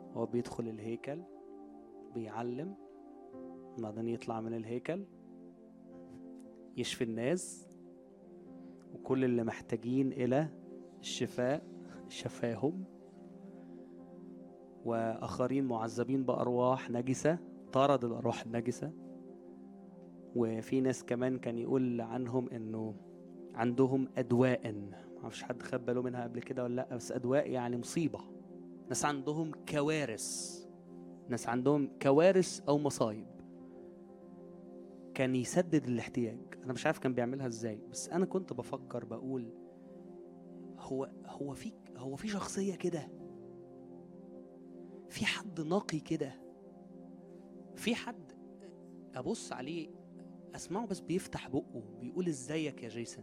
هو بيدخل الهيكل بيعلم بعدين يطلع من الهيكل يشفي الناس وكل اللي محتاجين إلى الشفاء شفاهم وآخرين معذبين بأرواح نجسة طرد الأرواح النجسة وفي ناس كمان كان يقول عنهم إنه عندهم أدواء معرفش حد خد باله منها قبل كده ولا لأ بس أدواء يعني مصيبة ناس عندهم كوارث ناس عندهم كوارث أو مصايب كان يسدد الاحتياج انا مش عارف كان بيعملها ازاي بس انا كنت بفكر بقول هو هو في هو في شخصيه كده في حد نقي كده في حد ابص عليه اسمعه بس بيفتح بقه بيقول ازيك يا جيسون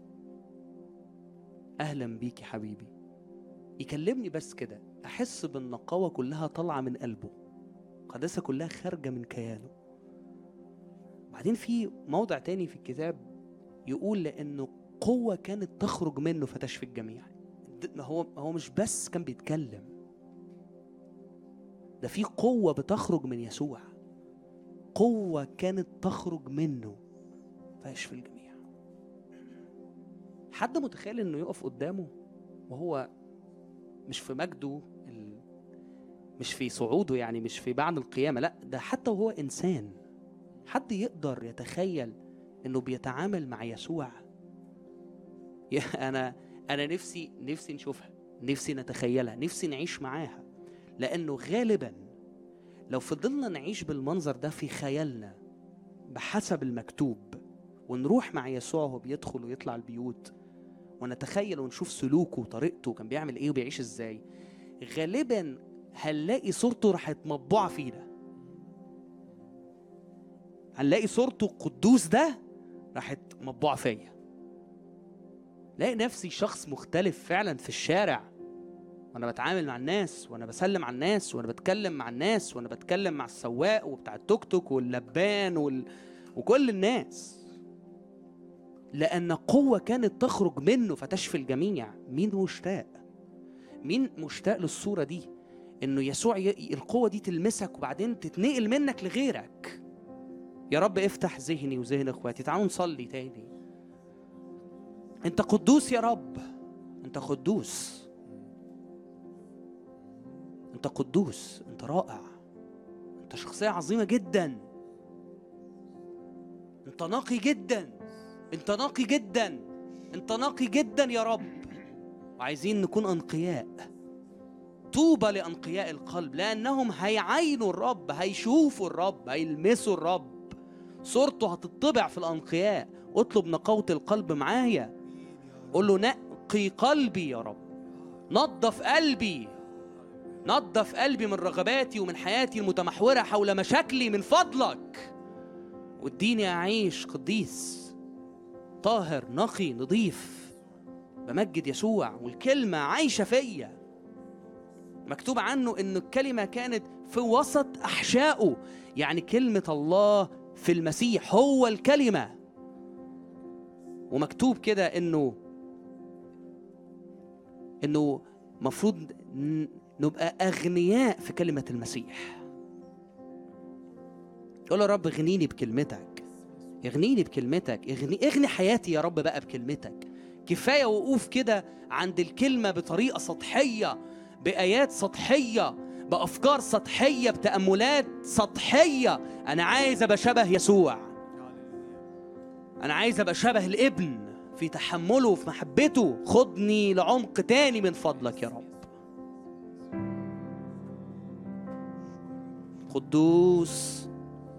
اهلا بيك يا حبيبي يكلمني بس كده احس بالنقاوه كلها طالعه من قلبه القداسه كلها خارجه من كيانه بعدين في موضع تاني في الكتاب يقول لانه قوه كانت تخرج منه فتشفي الجميع هو هو مش بس كان بيتكلم ده في قوه بتخرج من يسوع قوه كانت تخرج منه فيشفي الجميع حد متخيل انه يقف قدامه وهو مش في مجده مش في صعوده يعني مش في بعد القيامه لا ده حتى وهو انسان حد يقدر يتخيل انه بيتعامل مع يسوع انا انا نفسي نفسي نشوفها نفسي نتخيلها نفسي نعيش معاها لانه غالبا لو فضلنا نعيش بالمنظر ده في خيالنا بحسب المكتوب ونروح مع يسوع وهو بيدخل ويطلع البيوت ونتخيل ونشوف سلوكه وطريقته كان بيعمل ايه وبيعيش ازاي غالبا هنلاقي صورته راحت مطبوعه فينا هنلاقي صورته القدوس ده راحت مطبوعه فيا لاقي نفسي شخص مختلف فعلا في الشارع وانا بتعامل مع الناس وانا بسلم على الناس وانا بتكلم مع الناس وانا بتكلم مع السواق وبتاع التوك توك واللبان وال... وكل الناس لأن قوة كانت تخرج منه فتشفي الجميع مين مشتاق مين مشتاق للصورة دي إنه يسوع ي... القوة دي تلمسك وبعدين تتنقل منك لغيرك يا رب افتح ذهني وذهن اخواتي تعالوا نصلي تاني انت قدوس يا رب انت قدوس انت قدوس انت رائع انت شخصية عظيمة جدا انت نقي جدا انت نقي جدا انت نقي جدا يا رب وعايزين نكون انقياء طوبى لانقياء القلب لانهم هيعينوا الرب هيشوفوا الرب هيلمسوا الرب صورته هتطبع في الانقياء اطلب نقاوة القلب معايا قول له نقي قلبي يا رب نظف قلبي نظف قلبي من رغباتي ومن حياتي المتمحورة حول مشاكلي من فضلك واديني أعيش قديس طاهر نقي نظيف بمجد يسوع والكلمة عايشة فيا مكتوب عنه إن الكلمة كانت في وسط أحشائه يعني كلمة الله في المسيح هو الكلمة ومكتوب كده إنه إنه مفروض نبقى أغنياء في كلمة المسيح قول يا رب اغنيني بكلمتك اغنيني بكلمتك اغني اغني حياتي يا رب بقى بكلمتك كفايه وقوف كده عند الكلمه بطريقه سطحيه بايات سطحيه بافكار سطحيه بتاملات سطحيه انا عايز ابقى شبه يسوع انا عايز ابقى شبه الابن في تحمله وفي محبته خدني لعمق تاني من فضلك يا رب قدوس